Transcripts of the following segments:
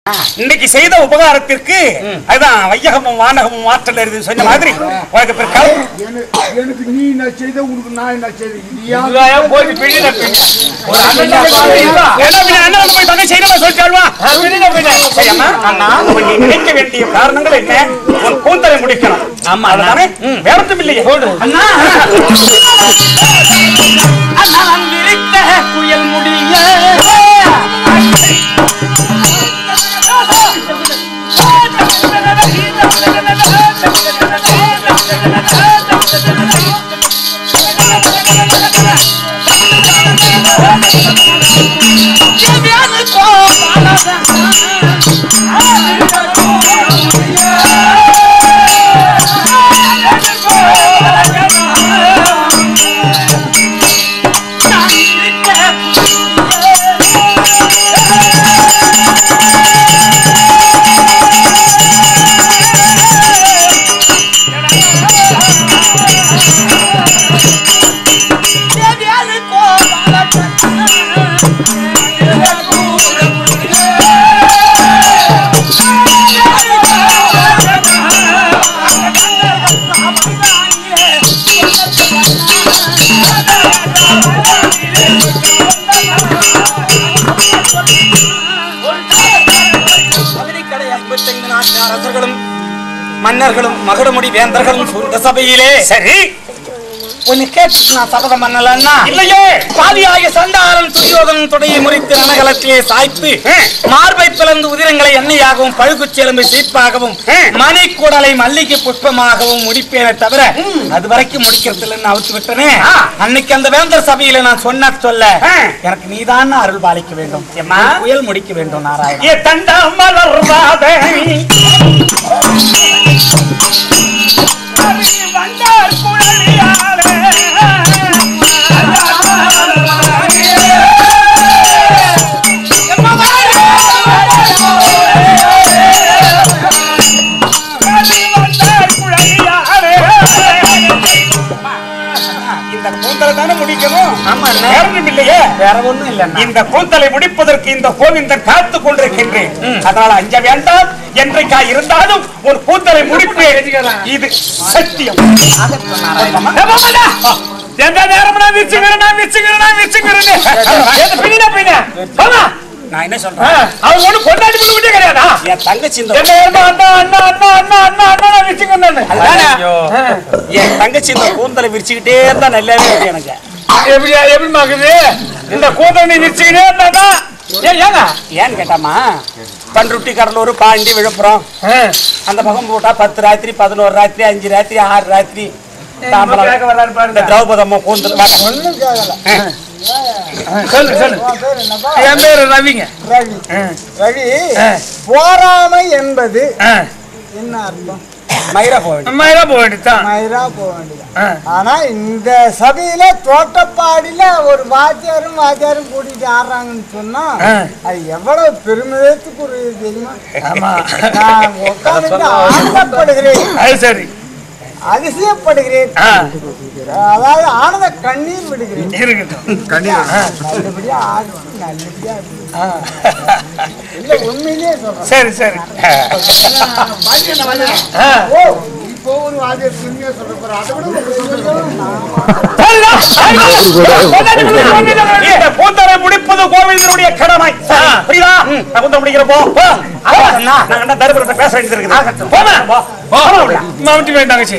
இன்னைக்கு செய்த உபகாரத்திற்கு அதுதான் வையகமும் வானகமும் மாற்றல் இருக்கு சொன்ன மாதிரி உனக்கு பிற்காலம் எனக்கு எனக்கு நீ என்ன செய்த உனக்கு நான் என்ன செய்த இது ஏன் இதாயா போயிட்டு பின்னிட பின்ன. ஒரு அண்ணன் பாரு, இதா. ஏன்னா பின்ன அண்ணன் போய் தங்கை செய்யணுமா சொல்லிட்டாள்வா ஆ, பின்னிட பின்ன. சரியாம்மா? அவன் நீ நினைக்க வேண்டிய காரணங்கள் என்ன உன் கூந்தலை முடிக்கணும் ஆமா அதுதானே வேற ஒன்றும் இல்லையே அண்ணா நான் விரித்த குயல் முடிய பகுதிக்கடை ஐம்பத்தைந்து நாட்டு அரசர்களும் மன்னர்களும் மகுடமுடி வேந்தர்களும் சூழ்ந்த சபையிலே சரி உன்னை கேட்டு நான் சபதம் பண்ணலன்னா இல்லையே பாதியாகிய சண்டாளன் துரியோதனன் தொடையை முறித்து ரணகலத்திலே சாய்த்து மார்பை பிளந்து உதிரங்களை எண்ணெயாகவும் பழுகுச்சி எலும்பை சீப்பாகவும் மணி குடலை மல்லிகை புஷ்பமாகவும் முடிப்பேனே தவிர அது வரைக்கும் முடிக்கிறதுல அவுத்து விட்டனே அன்னைக்கு அந்த வேந்தர் சபையில நான் சொன்ன சொல்ல ஆ. எனக்கு நீதான் அருள் பாலிக்க வேண்டும் ஏம்மா? புயல் முடிக்க வேண்டும் நாராயணன் ஏ தண்டா மலர்வாதே வந்தார் குழலியாலே வந்தார் குழலியாலே இந்த கூந்தலை தானே முடிக்கணும் ஆமா அண்ணா. வேற ஒண்ணும் இல்லையே வேற ஒண்ணும் இல்லைன்னா இந்த கூந்தலை முடிப்பதற்கு இந்த கோவிந்தன் காத்து கொண்டிருக்கின்றேன் அதனால அஞ்ச வேண்டாம் என்றைக்கா இருந்தாலும் ஒரு கூந்தலை முடிப்பேன் இது சத்தியம் எந்த நேரம் நான் விச்சுக்கிறேன் நான் விச்சுக்கிறேன் நான் விச்சுக்கிறேன் பின்னிட பின்ன போமா நான் என்ன ஆ, சொல்றேன் அவர் ஒண்ணு கொண்டாடி பண்ண விட்டே கிடையாதா என் தங்கச்சி இந்த என்ன ஏமா அண்ணா அண்ணா அண்ணா அண்ணா அண்ணா அண்ணா நான் விச்சுக்கிறேன் ஐயோ. என் தங்கச்சி இந்த கூந்தலை விரிச்சுக்கிட்டே இருந்தா நல்லாவே இருக்கு எனக்கு எப்படி எப்படி மாக்குது இந்த கூட்டம் நீ விச்சுக்கிட்டே இருந்தா ஏன் ஏங்க ஏன்னு கேட்டாமா பண்ருட்டி கடலூர் பாண்டி விழுப்புரம் ஆ, அந்த பக்கம் போட்டா பத்து ராத்திரி பதினோரு ராத்திரி அஞ்சு ராத்திரி ஆறு ராத்திரி தாம்பரம். கேட்க வர்றாரு பாருங்க. இந்த திரௌபதம்மா கூந்தல் வாடா. ஒண்ணும் கேட்கல சொல்லு சொல்லு உன் பேர் என்னப்பா என் பேரு ரவிங்க ரவி ஆ, ரவி ஆ, போராமை என்பது ஆ. என்ன அர்த்தம் மயிரா போக வேண்டியது. நம்ம இதான் போக வேண்டியதுதான் மயிரா போக வேண்டியது ஆ. ஆனா இந்த சபையில தோட்டப்பாடியில ஒரு வாத்தியாரும் வாத்தியாரும் கூட்டிட்டு ஆடுறாங்கன்னு சொன்னா ஆ. அது எவ்வளவு பெருமிதத்துக்குரியது தெரியுமா ஆமா நான் உட்கார்ந்துட்டு ஆனந்தப்படுகிறேன் அது சரி அதிசயப்படுகிறேன் ஆ, அதாவது ஆனந்த கண்ணீர் விடுகிறேன் இருக்கட்டும் நல்லபடியா ஆடுவேன் நல்லபடியா ஆடுவேன். இல்ல உண்மையிலேயே சொல்றேன் சரி சரி ஆ. ஓ இப்போ ஒரு வாத்தியார் உண்மையா சொல்ற போற அதை விட கொஞ்சம் நான் சரிடா, சரிடா. கொண்டாடி கொண்டு கொண்டாடி கொண்டு. இந்த கூந்தலை முடிப்பது கோவிந்தனுடைய கடமை சரி, புரியுதா நான் கூந்தல் முடிக்கிறப்போ போ. அண்ணா. நான் என்ன தரிபுரத்தை பேச வேண்டியது இருக்குது போமா. போ. போமா உள்ள. மாவட்டி வேண்டாம் தங்கச்சி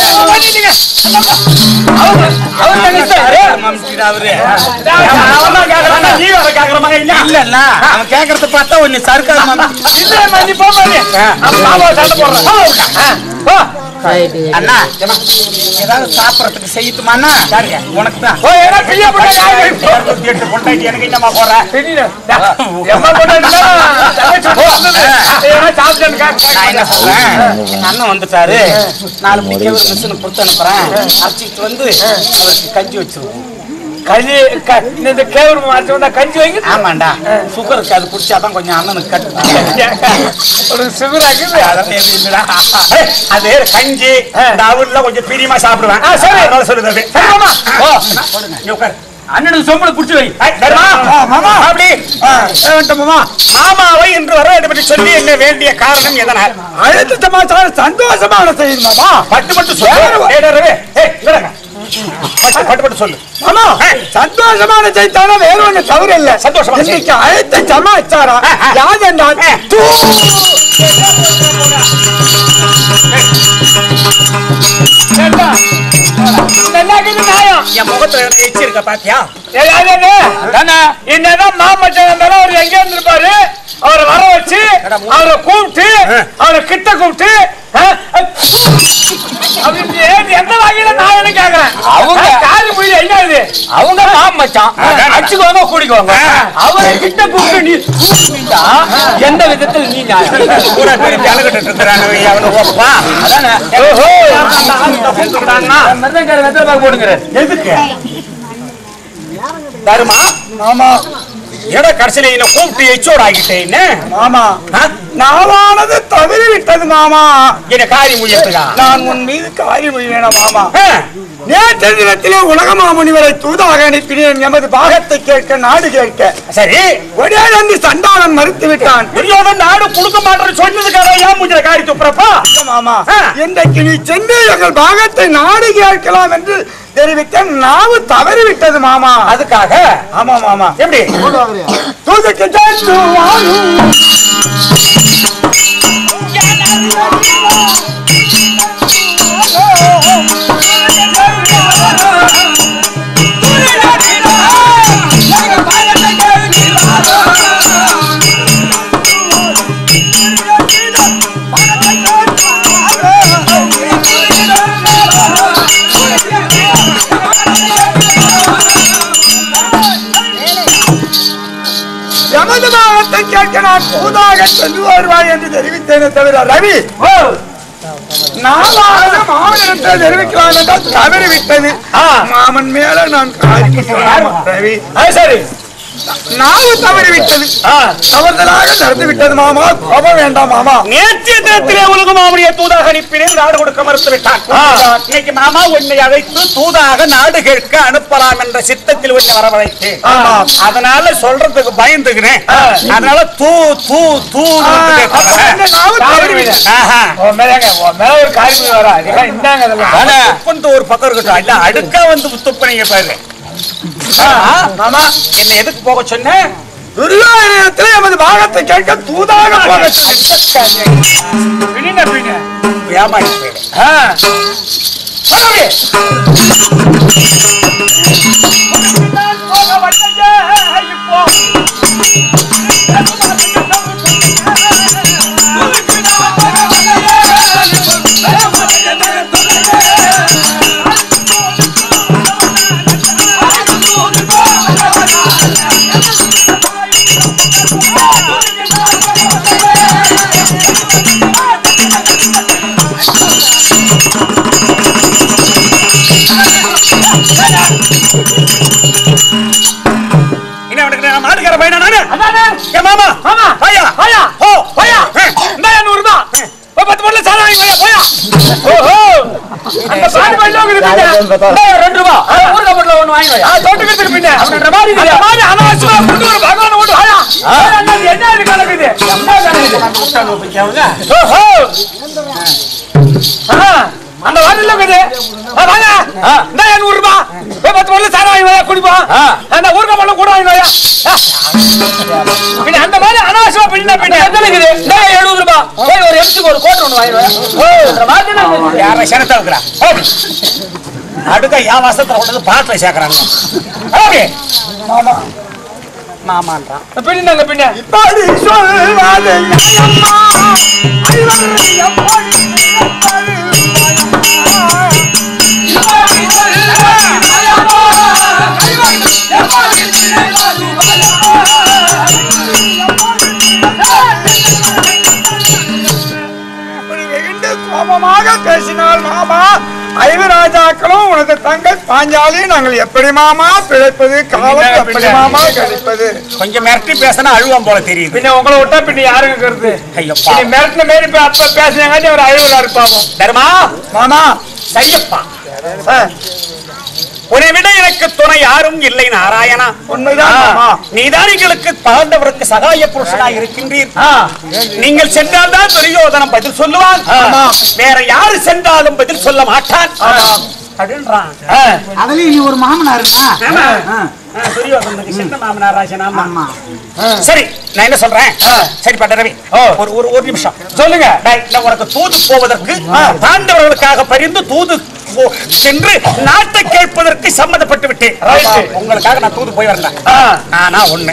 அவரு அவன் தான் கேக்குறான், நீ வேற கேக்குற மாதிரி இல்ல. இல்லன்னா அவன் கேக்குறத பார்த்தா ஒன்னு சர்க்கார் இல்ல நீ போமா நீ அவன் பாபா சண்டை போடுறான் போ உள்ள. போ அண்ணா ஏதாவது சாப்பிடறதுக்கு செய்யட்டுமாண்ணா உனக்கு தான் ஓ, ஏன்னா பிரியா பிள்ளை யாரு? இருநூத்தி எட்டு பொண்டாட்டி எனக்கு என்னம்மா போடுற? பின்னிடு. எம்மா கொண்டாடினா, தங்கச்சி போடுறது. ஏன்னா சாப்பிட்டேன்னு கேட்க- நான் என்ன சொல்றேன் எங்க அண்ணன் வந்துட்டாரு நாலு மணிக்கு ஒரு மிஷின் கொடுத்து அனுப்புறேன் அரைச்சிட்டு வந்து அவருக்கு கஞ்சி வச்சிருவோம் கஞ்சி க- இந்த கேவரு மாற்றி வந்தா கஞ்சி வைங்க ஆமாண்டா சுகருக்கு அது குடிச்சாதான் கொஞ்சம் அண்ணனுக்கு கட்டு ஒரு சுகராக்கு அதெல்லாம் எதுவும் இல்லடா ஏய், அது கஞ்சி இந்த அவல்ல கொஞ்சம் பிரியமா சாப்பிடுவேன் ஆ, சரி. அதனால சொல்லுது அது. சரிம்மா ஓ, இங்க உட்காரு. அண்ணனுக்கு சொம்பளை புடிச்சு வை ஐ, தர்மா மாமா அப்படி மாமா மாமாவை இன்று வர வேண்டும் என்று சொல்லி என்ன வேண்டிய காரணம் எதனால் அழுத்த சமாச்சாரம் சந்தோஷமான செய்தி மாமா பட்டு பட்டு சொல்லு ஏய், டேய், ரவி, ஏய், இல்லடா. பட்டு பட்டு பட்டு சொல்லு மாமா சந்தோஷமான செய்தான வேற ஒண்ணு தவறு இல்ல சந்தோஷமான செய்தி. இன்னைக்கு அழுத்த சமாச்சாரம் ஆ, ஆ. யாது என்றால் ஆ. தூ நல்லா இருக்குது நியாயம் என் முகத்துல என்ன எச்சி இருக்க பாத்தியா ஏய், அது அது. தானே, என்னதான் மாமச்சான் இருந்தாலும் அவர் எங்க இருந்திருப்பாரு அவரை வர வச்சு அவரை கூப்பிட்டு அவரை கிட்ட கூப்பிட்டு ஆ, அ, அப்படின்னு ஏன் எந்த வகையில நான் என்ன கேக்குறேன் அவங்க காலி மொழி என்ன இது அவங்க மாமச்சான் அடிச்சுக்கோங்க கூடிக்கோங்க அவரை கிட்ட கூப்பிட்டு நீ கூப்பிட்டா எந்த விதத்தில் நீ நியாயம் கூட திருப்பி அழகிட்டு இருக்கிறான் அவனு ஓப்பா அதானே ஓஹோ மருதங்கார வெத்தலை பாக்கு போடுங்கிற எதுக்கு தருமா மாமா எட கடைசியில என்ன கூப்பிட்டு எச்சோடு ஆகிட்டேன்னு மாமா ஆ? நாளானது தவறி விட்டது மாமா என்ன காரி முயற்சிதா நான் உன் மீது காரியம் வேணாம் மாமா நேற்று தினத்திலே உலக மாமுனிவரை தூதாக அனுப்பினேன் எமது பாகத்தை கேட்க நாடு கேட்க சரி ஒரே நன்றி சண்டாளன் மறுத்து விட்டான் துரியோதன் நாடு கொடுக்க மாட்டேன்னு சொன்னதுக்காக ஏன் முஞ்சில காரி துப்புறப்பா மாமா ஆ. இன்றைக்கு நீ சென்று எங்கள் பாகத்தை நாடு கேட்கலாம் என்று தெரிவித்த நாவு தவறி விட்டது மாமா அதுக்காக ஆமா மாமா எப்படி தூதுக்கு சென்று வாழும் எமது பாகத்தை கேட்க நான் தூதாக சென்று வருவாய் என்று தெரிவித்தேனே தவிர ரவி நாளாக மாமனிடத்தை தெரிவிக்கலாம் என்றால் தவறி விட்டது மாமன் மேல நான் காரியம் சொல்லலாமா, ரவி அது சரி நாவு தவறி விட்டது தவறுதலாக நடந்து விட்டது மாமா கோபம் வேண்டாம் மாமா நேற்றைய தினத்திலே உலக மாமுனிய தூதாக அனுப்பினேன் நாடு கொடுக்க மறுத்து விட்டான் இன்னைக்கு மாமா உன்னை அழைத்து தூதாக நாடு கேட்க அனுப்பலாம் என்ற சித்தத்தில் உன்னை வரவழைத்தேன் ஆமா. அதனால சொல்றதுக்கு பயந்துக்கிறேன் அதனால தூ தூ தூ அப்ப இந்த நாவு தவறி விட்டது உன் மேலங்க உன் மேல ஒரு காரியம் வரா இதெல்லாம் இந்தாங்க அதெல்லாம் துப்புன்னு ஒரு பக்கம் இருக்கட்டும் இல்ல அடுக்கா வந்து துப்புனீங்க பாரு மாமா என்ன எதுக்கு போக சொன்ன துரியோதனத்தில் எமது பாகத்தை கேட்க தூதாக போக பின்ன பின்ன ஏமாடி போயிடு ஆ. போடு. என்ன உனக்கு நான் மாடுக்கார பையனா நானு அதானே. ஏ மாமா மாமா. பையா வாயா. ஓ போயா. இந்தா என் நூறு ரூபாய். ஒரு பத்து பொருள் சாதம் வாங்கி வாயா, போயா. ஓஹோ. அந்த பாதி பையில இருக்குது பின்ன. இந்தா ரெண்டு ரூபாய். ஆ, ஊறுகாய் பொருள் ஒண்ணு வாங்கி வாயா. ஆ, தொட்டுக்கிறதுக்கு பின்ன. அந்த மாதிரி அனாவசியமா கொண்டு வர பகவானை கொண்டு வாயா. ஏய், அண்ணா, இது என்ன இது கணக்குது? என்ன கணக்குது? ஓஹோ. ஆ, அந்த வாட்டில இருக்குது ஆ, வாங்க இந்தா என் நூறு ரூபாய். ஒரு பத்து பொருள் சாதம் வாங்கி வாயா, குடிப்போம். அந்த ஊறுகாய் பொருள் கூட வாங்கி வாயா. ஆ. பின்ன அந்த மாதிரி அனாவசியமா பின்ன பின்ன எத்தனை இருக்குது டேய், எழுபது ரூபாய் போய் ஒரு எம்சி ஒரு கோட்டர் ஒன்று வாங்கிடுவேன் ஓ இந்த மாதிரி தான் இருக்குது. யார சனத்தா இருக்கிறா ஓடி அடுக்க என் வசத்துல கொண்டு வந்து பாட்டுல சேர்க்கறாங்க ஓடி மாமா மாமான்றான் பின்னாங்க பின்ன இப்படி சொல்வாது நியாயமா? ஐவர் எப்படி இப்படி வெகுண்டு கோபமாக பேசினால் மாமா ஐவராஜாக்களும் உனது தங்கை பாஞ்சாலி நாங்கள் எப்படி மாமா பிழைப்பது காலம் எப்படி மாமா கழிப்பது கொஞ்சம் மிரட்டி பேசினா அழுவான் போல தெரியுது பின்ன உங்களை விட்டா பின்ன யாருங்க கருத்து ஐயப்பா நீ மிரட்டின மாரி இப்ப அப்ப பேசுனாங்காட்டி ஒரு அழுவலா இருப்பாங்க தர்மா மாமா சையப்பா ஆ, உன்னை விட எனக்கு துணை யாரும் இல்லை நாராயணா உண்மைதான் மாமா நீதான் எங்களுக்கு பாண்டவருக்கு சகாய புருஷனாய் இருக்கின்றீர் நீங்கள் சென்றால்தான் துரியோதனம் பதில் சொல்லுவான் வேற யாரு சென்றாலும் பதில் சொல்ல மாட்டான் அப்படின்றான் அதுலயும் நீ ஒரு மாமனாருன்னா ஆமா. ஆ. ஆ, துரியோதனனுக்கு சின்ன மாமனார் ராஜன் ஆமா ஆமா சரி நான் என்ன சொல்றேன் சரி பாட்ட ரவி ஒரு ஒரு ஒரு நிமிஷம் சொல்லுங்க டேய், நான் உனக்கு தூது போவதற்கு பாண்டவர்களுக்காக பரிந்து தூது போ- சென்று நாட்டை கேட்பதற்கு சம்மதப்பட்டு விட்டேன் உங்களுக்காக நான் தூது போய் வரேன் ஆனா ஒண்ணு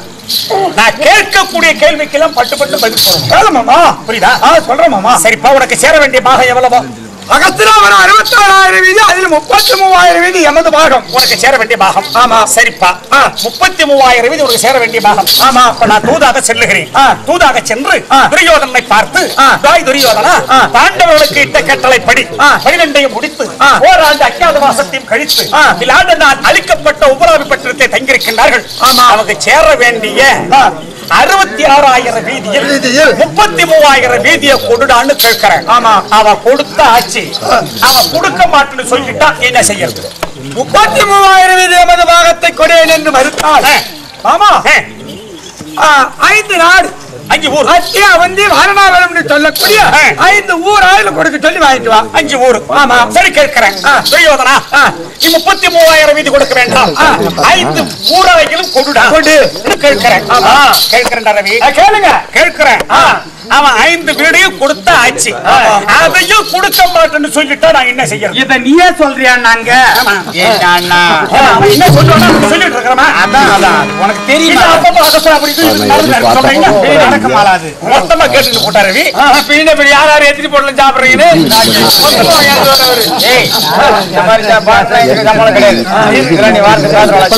நான் கேட்கக்கூடிய கேள்விக்கெல்லாம் பட்டு பட்டு பதில் சொல்லணும் கேளு மாமா புரியுதா ஆ சொல்றேன் மாமா சரிப்பா உனக்கு சேர வேண்டிய பாகம் எவ்வளவோ அகஸ்திராமரம் அறுபத்தாறாயிரம் வீதி அதில் முப்பத்தி மூவாயிரம் வீதி எமது பாகம் உனக்கு சேர வேண்டிய பாகம் ஆமா. சரிப்பா முப்பத்தி மூவாயிரம் வீதி உனக்கு சேர வேண்டிய பாகம் ஆமா. அப்ப நான் தூதாக செல்லுகிறேன் ஆ. தூதாக சென்று ஆ. துரியோதனை பார்த்து ஆ. தாய் துரியோதனா ஆ. பாண்டவர்களுக்கு இட்ட கட்டளைப்படி ஆ. பனிரெண்டையும் முடித்து ஆ. ஓராண்டு அஜாதவாசத்தையும் கழித்து ஆ. இல்லாண்டு நான் அளிக்கப்பட்ட உபராவி பட்டினத்தை தங்கியிருக்கின்றார்கள் ஆமா. அவங்க சேர வேண்டிய ஆ. அறுபத்தி ஆறாயிரம் வீதியில் வீதியில். முப்பத்தி மூவாயிரம் வீதியை கொடுடான்னு கேட்கிறேன் ஆமா. அவன் கொடுத்த ஆட்சி அவன் கொடுக்க மாட்டேன்னு சொல்லிட்டா என்ன செய்யறது முப்பத்தி மூவாயிரம் வீதி எமது பாகத்தை கொடேன் என்று மறுத்தால் ஆ. ஆமா ஆ. ஆ, ஐந்து நாடு அஞ்சு ஊர் அத்தியா வந்து வாரணாவரம் என்று சொல்லக்கூடிய ஆ. ஐந்து ஊர் ஆயிரம் கொடுக்க சொல்லி வாங்கிட்டு வா அஞ்சு ஊர் ஆமா. சரி கேட்கிறேன் ஆ. துரியோதனா ஆ. நீ முப்பத்தி மூவாயிரம் வீதி கொடுக்க வேண்டாம் ஆ. ஐந்து ஊராய்களும் கொடுடா கொடு. என்று கேட்கிறேன் ஆமா. கேட்கிறேன் ரவி கேளுங்க கேட்கிறேன் அவன் ஐந்து வீடையும் கொடுத்த ஆச்சு அதையும் கொடுக்க மாட்டேன்னு சொல்லிட்டா நான் என்ன செய்யறது இத நீயே சொல்றியா நாங்க ஆமா. ஏண்டாண்ணா அவன் என்ன சொல்லுவானா சொல்லிட்டு இருக்கிறமா அதான் அதான் உனக்கு இல்ல, தெரியுமா அப்பப்ப அகஸ்தியர் அப்படி இது இது நடந்து சொல்றீங்க. இது நடக்க மாளாது. மொத்தமா கேட்டுட்டு போட்டா ரவி பின்ன இப்படி யார் யார் எத்திரி போடலாம் சாப்பிடுறீங்கன்னு மொத்தமா ஏன் சொல்றவரு? ஏய் இந்த மாதிரி சாப்பாடு எனக்கு சம்பளம் கிடையாது இதுல நீ வார்த்தை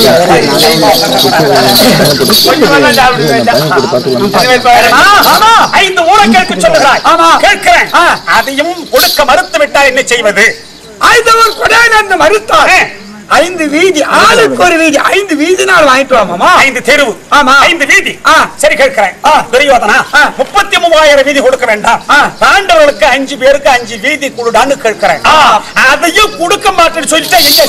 கொஞ்சமா தான் சாப்பிடுவேன் இனிமேல் பாரு. ஆ, ஆமா. ஐந்து ஊரை கேட்க சொல்லுகிறாய் ஆமா. கேட்கிறேன் ஆ. அதையும் கொடுக்க மறுத்து விட்டால் என்ன செய்வது ஐந்து ஊர் கொடேன் என்று மறுத்தால் ஆ. ஐந்து வீதி ஆளுக்கு ஒரு வீதி ஐந்து வீதி நாள் வாங்கிட்டு வா மாமா ஐந்து தெருவு ஆமா. ஐந்து வீதி ஆ. சரி கேட்கிறேன் துரியோதனா ஆ. முப்பத்தி மூவாயிரம் வீதி கொடுக்க வேண்டாம் ஆ. பாண்டவர்களுக்கு அஞ்சு பேருக்கு அஞ்சு வீதி கொடுடான்னு கேட்கிறேன் ஆ. அதையும் கொடுக்க மாட்டேன்னு சொல்லிட்டா என்ன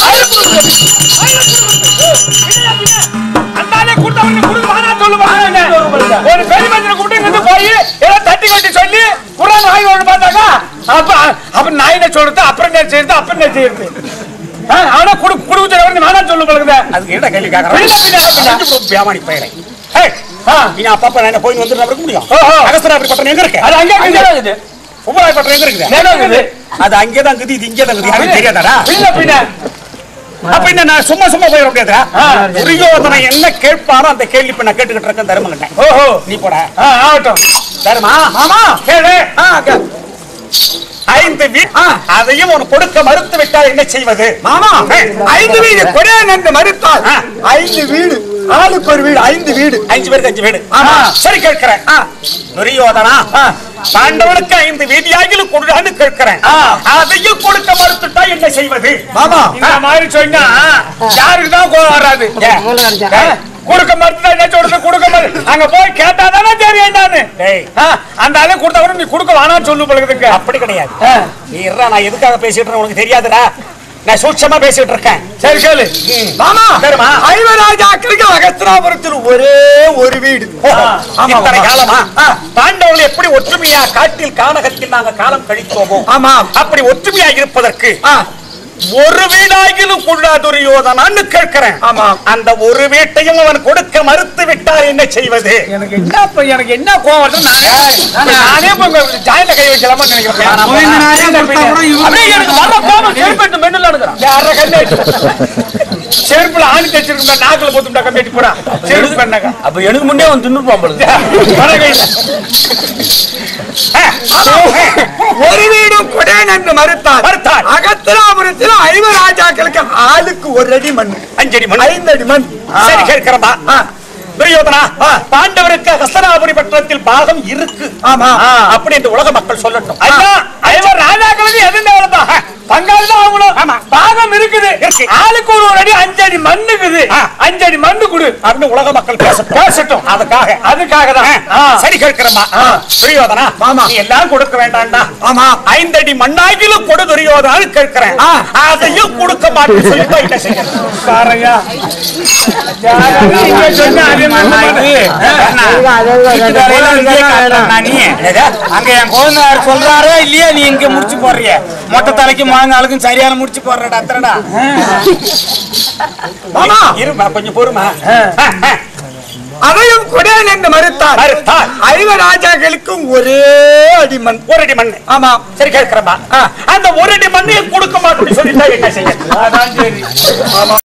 செய்ய அந்தாலே கொடுத்தவனுக்கு கொடுக்க வேணாம் சொல்லுவாங்க ஒரு பெரிய மனுஷனை கூப்பிட்டு இங்கிருந்து போய் ஏதோ தட்டி கட்டி சொல்லி குரான் வாங்கி வந்து பார்த்தாக்கா அப்ப அப்ப நான் என்ன சொல்றது அப்புறம் என்ன செய்யறது அப்புறம் என்ன செய்யறது ஆ, அவனா குடு குடுக்குறவனுக்கு நானா சொல்லு பழகுத அதுக்கு என்ன கேள்வி பின்ன, பின்ன, பின்ன. கேட்கறேன் வியாபாரி பயிரை இனி அப்பப்ப நான் போய் வந்து இருக்க முடியும் ஓஹோ. அகஸ்தராபுரி பட்டம் எங்க இருக்கு அது அங்கே அங்கே இருக்குது உபராய் பட்டம் எங்க இருக்குது நேரா இருக்குது அது அங்கேதான் இருக்குது இது இங்கே தான் இருக்குது யாருக்கு தெரியாதாடா பின்ன பின்ன அப்ப என்ன நான் சும்மா சும்மா போயிட முடியாதா ஆ. துரியோதனை என்ன கேட்பாரோ அந்த கேள்வி இப்ப நான் கேட்டுக்கிட்டு இருக்கேன் தருமங்கிட்டேன் ஓஹோ நீ போட ஆ, ஆகட்டும் தருமா மாமா கேளு ஆ, கே- ஐந்து வீ ஆ. அதையும் உனக்கு கொடுக்க மறுத்து விட்டால் என்ன செய்வது மாமா ஐந்து வீடு கொடேன் என்று மறுத்தால் ஆ. ஐந்து வீடு ஆளுக்கு ஒரு வீடு ஐந்து வீடு அஞ்சு பேருக்கு அஞ்சு வீடு ஆமா. சரி கேட்கிறேன் ஆ. துரியோதனா ஆ. பாண்டவனுக்கு ஐந்து வீதியாகிலும் கொடுடான்னு கேட்கிறேன் ஆ. அதையும் கொடுக்க மறுத்துட்டா என்ன செய்வது மாமா இந்த மாதிரி சொன்னா யாருக்கு தான் கோவம் வராது ஏன்? ஆ, கொடுக்க மறுத்து என்ன சொல்றது கொடுக்க மறு அங்க போய் கேட்டா தானே தெரியும் என்னன்னு டேய், ஆ, அந்த ஆளு கொடுத்தவரும் நீ கொடுக்க வேணாம்னு சொல்லு பழகுதுங்க அப்படி கிடையாது நீ இருடா, நான் எதுக்காக பேசிட்டு இருக்கேன் உனக்கு தெரியாதுடா நான் சூட்சமா பேசிட்டு இருக்கேன் சரி கேளு மாமா சரிம்மா. ஐவராஜாக்களுக்கு அகஸ்திராபுரத்தில் ஒரே ஒரு வீடு ஓஹோ, ஆமா, இத்தனை மாமா. காலமா ஆ. பாண்டவர்கள் எப்படி ஒற்றுமையா காட்டில் கானகத்தில் நாங்க காலம் கழித்தோமோ ஆமா அப்படி ஒற்றுமையா இருப்பதற்கு ஆ, ஒரு வீடாகிலும் கொள்ளா துரியோதனான்னு கேட்கிறேன் ஆமா. அந்த ஒரு வீட்டையும் அவன் கொடுக்க மறுத்து விட்டால் என்ன செய்வது எனக்கு என்ன இப்ப எனக்கு என்ன கோவம் வருது நானே நானே இப்ப ஜாயில கை வைக்கலாமா நினைக்கிறேன் கோவிந்தனாரே கொடுத்தா கூட இவரு- அப்படியே எனக்கு வர கோபம் செருப்பு எடுத்து மென்னுல எடுக்கிறான் யார கண்ணு செருப்புல ஆணி தச்சிருக்கா நாக்குல போத்துட்டா கம்பேட்டி போடா செருப்பு பண்ணாங்க அப்ப எனக்கு முன்னே வந்து தின்னுப்பான் போல வடகையில ஒரு வீடும் கொடேன் என்று மறுத்தார் மறுத்தார். அகஸ்திராபுரத்தில் ஐவராஜாக்களுக்கு ஆளுக்கு ஒரு அடி மண் அஞ்சடி மண் ஐந்து அடி மண் சரி கேட்கிறப்பா ஆ. துரியோதனா பாண்டவருக்கு ஹஸ்தனாபுரி பட்டணத்தில் பாகம் இருக்கு ஆமா அப்படி என்று உலக மக்கள் சொல்லட்டும் ஐயா ஐவர் ராஜாக்களுக்கு எது தேவைப்பா பங்காளி தான் ஆகணும் ஆமா. பாகம் இருக்குது இருக்கு. ஆளுக்கு ஒரு ஒரு அடி அஞ்சு அடி மண்ணுக்குது ஆ. அஞ்சு அடி மண்ணு கொடு அப்படின்னு உலக மக்கள் பேசட்டும் பேசட்டும் அதுக்காக அதுக்காக தான் ஆ, சரி கேட்கிறமா துரியோதனா ஆமா. நீ எல்லாம் கொடுக்க வேண்டாம்டா ஆமா ஐந்தடி மண்ணாகிலும் கொடு துரியோதனான்னு கேட்கிறேன் ஆ. அதையும் கொடுக்க மாட்டேன்னு சொல்லி போய் என்ன செய்யணும் பாருயா நீங்க சொன்ன அதே மாதிரி அங்க என் குழந்தையார் சொல்றாரோ இல்லையா நீ இங்க முடிச்சு போடுறிய மொட்டை தலைக்கு மாங்காலுக்கும் சரியான முடிச்சு போடுறடா அத்தனடா மாமா இருமா கொஞ்சம் பொறுமா அதையும் கொடேன் என்று மறுத்தார் மறுத்தார். ஐவ ராஜாக்களுக்கும் ஒரே அடிமண் ஒரு அடி மண்ணு ஆமா சரி கேட்கிறமா அந்த ஒரு அடி மண்ணையும் கொடுக்க மாட்டேன்னு சொல்லிட்டா என்ன செய்யணும் அதான் சரி